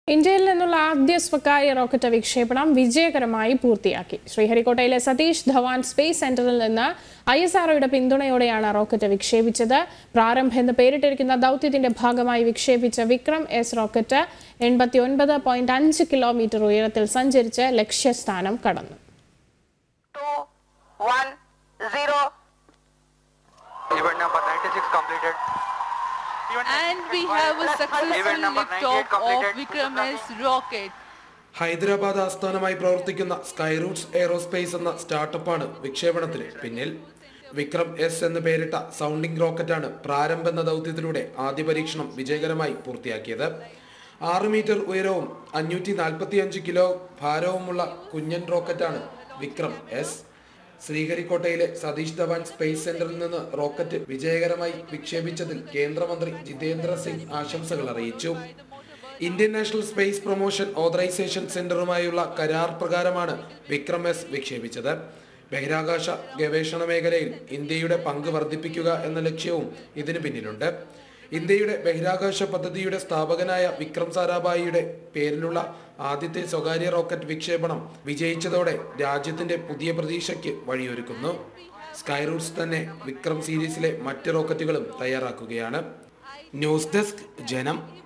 ഇന്ത്യയിൽ നിന്നുള്ള ആദ്യ സ്വകാര്യ റോക്കറ്റ് വിക്ഷേപണം വിജയകരമായി പൂർത്തിയാക്കി ശ്രീഹരിക്കോട്ടയിലെ സതീഷ് ധവാൻ സ്പേസ് സെന്ററിൽ നിന്ന് ഐ എസ് ആർഒയുടെ പിന്തുണയോടെയാണ് റോക്കറ്റ് വിക്ഷേപിച്ചത് പ്രാരംഭ എന്ന് പേരിട്ടിരിക്കുന്ന ദൗത്യത്തിന്റെ ഭാഗമായി വിക്ഷേപിച്ച വിക്രം എസ് റോക്കറ്റ് എൺപത്തി ഒൻപത് പോയിന്റ് അഞ്ച് കിലോമീറ്റർ ഉയരത്തിൽ സഞ്ചരിച്ച് ലക്ഷ്യസ്ഥാനം കടന്നു two, one, zero. Event number 96 completed. And we have a successful Event number liftoff 98 completed. of Vikram S rocket. Hyderabad ആസ്ഥാനമായി പ്രവർത്തിക്കുന്ന സ്കൈ റൂട്ട്സ് എയ്റോസ്പേസ് എന്ന സ്റ്റാർട്ടപ്പാണ് വിക്ഷേപണത്തിന് പിന്നിൽ വിക്രം എസ് എന്ന് പേരിട്ട സൗണ്ടിംഗ് റോക്കറ്റാണ് പ്രാരംഭ എന്ന ദൗത്യത്തിലൂടെ ആദ്യ പരീക്ഷണം വിജയകരമായി പൂർത്തിയാക്കിയത് ആറ് മീറ്റർ ഉയരവും അഞ്ഞൂറ്റി നാൽപ്പത്തിയഞ്ച് കിലോ ഭാരവുമുള്ള കുഞ്ഞൻ റോക്കറ്റാണ് വിക്രം എസ് ശ്രീഹരിക്കോട്ടയിലെ സതീഷ് ധവാൻ സ്പേസ് സെന്ററിൽ നിന്ന് റോക്കറ്റ് വിജയകരമായി വിക്ഷേപിച്ചതിൽ കേന്ദ്രമന്ത്രി ജിതേന്ദ്ര സിംഗ് ആശംസകൾ അറിയിച്ചു Indian national space promotion authorisation സെന്ററുമായുള്ള കരാർ പ്രകാരമാണ് വിക്രം എസ് വിക്ഷേപിച്ചത് ബഹിരാകാശ ഗവേഷണ മേഖലയിൽ ഇന്ത്യയുടെ പങ്ക് വർദ്ധിപ്പിക്കുക എന്ന ലക്ഷ്യവും ഇതിന് പിന്നിലുണ്ട് ഇന്ത്യയുടെ ബഹിരാകാശ പദ്ധതിയുടെ സ്ഥാപകനായ വിക്രം സാരാഭായിയുടെ പേരിലുള്ള ആദ്യത്തെ സ്വകാര്യ റോക്കറ്റ് വിക്ഷേപണം വിജയിച്ചതോടെ രാജ്യത്തിന്റെ പുതിയ പ്രതീക്ഷയ്ക്ക് വഴിയൊരുക്കുന്നു സ്കൈ റൂട്ട്സ് തന്നെ വിക്രം സീരീസിലെ മറ്റ് റോക്കറ്റുകളും തയ്യാറാക്കുകയാണ് ന്യൂസ് ഡെസ്ക് ജനം